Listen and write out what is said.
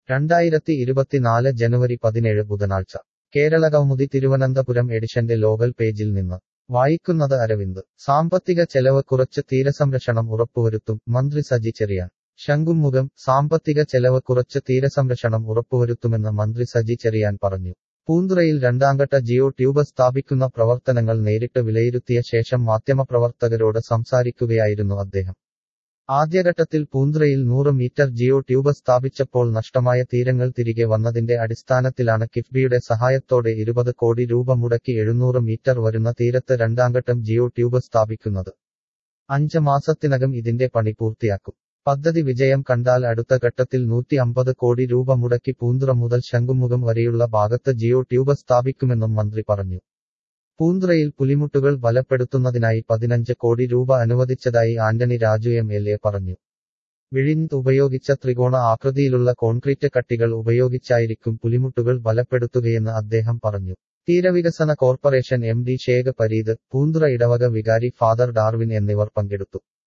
രണ്ടായിരത്തി ഇരുപത്തിനാല് ജനുവരി പതിനേഴ് ബുധനാഴ്ച കേരള കൗമുദി തിരുവനന്തപുരം എഡിഷന്റെ ലോകൽ പേജിൽ നിന്ന് വായിക്കുന്നത് അരവിന്ദ് സാമ്പത്തിക ചെലവ് കുറച്ച് തീരസംരക്ഷണം ഉറപ്പുവരുത്തും മന്ത്രി സജി ചെറിയാൻ ശംഖുമുഖം സാമ്പത്തിക ചെലവ് കുറച്ച് തീരസംരക്ഷണം ഉറപ്പുവരുത്തുമെന്ന് മന്ത്രി സജി ചെറിയാൻ പറഞ്ഞു പൂന്തുറയിൽ രണ്ടാംഘട്ട ജിയോ ട്യൂബ് സ്ഥാപിക്കുന്ന പ്രവർത്തനങ്ങൾ നേരിട്ട് വിലയിരുത്തിയ ശേഷം മാധ്യമപ്രവർത്തകരോട് സംസാരിക്കുകയായിരുന്നു അദ്ദേഹം ആദ്യഘട്ടത്തിൽ പൂന്തുറയിൽ നൂറ് മീറ്റർ ജിയോ ട്യൂബ് സ്ഥാപിച്ചപ്പോൾ നഷ്ടമായ തീരങ്ങൾ തിരികെ വന്നതിന്റെ അടിസ്ഥാനത്തിലാണ് കിഫ്ബിയുടെ സഹായത്തോടെ ഇരുപത് കോടി രൂപ മുടക്കി എഴുന്നൂറ് മീറ്റർ വരുന്ന തീരത്ത് രണ്ടാംഘട്ടം ജിയോ ട്യൂബ് സ്ഥാപിക്കുന്നത് അഞ്ച് മാസത്തിനകം ഇതിന്റെ പണി പൂർത്തിയാക്കും പദ്ധതി വിജയം കണ്ടാൽ അടുത്ത ഘട്ടത്തിൽ നൂറ്റി അമ്പത് കോടി രൂപ മുടക്കി പൂന്തുറ മുതൽ ശംഖുമുഖം വരെയുള്ള ഭാഗത്ത് ജിയോ ട്യൂബ് സ്ഥാപിക്കുമെന്നും മന്ത്രി പറഞ്ഞു പൂന്തുറയിൽ പുലിമുട്ടുകൾ ബലപ്പെടുത്തുന്നതിനായി പതിനഞ്ച് കോടി രൂപ അനുവദിച്ചതായി Antony Raju M L A പറഞ്ഞു വിഴിഞ്ഞ് ഉപയോഗിച്ച ത്രികോണ ആകൃതിയിലുള്ള കോൺക്രീറ്റ് കട്ടികൾ ഉപയോഗിച്ചായിരിക്കും പുലിമുട്ടുകൾ ബലപ്പെടുത്തുകയെന്ന് അദ്ദേഹം പറഞ്ഞു തീരവികസന corporation M D Sheikh Pareed Poonthura ഇടവക വികാരി ഫാദർ ഡാർവിൻ എന്നിവർ പങ്കെടുത്തു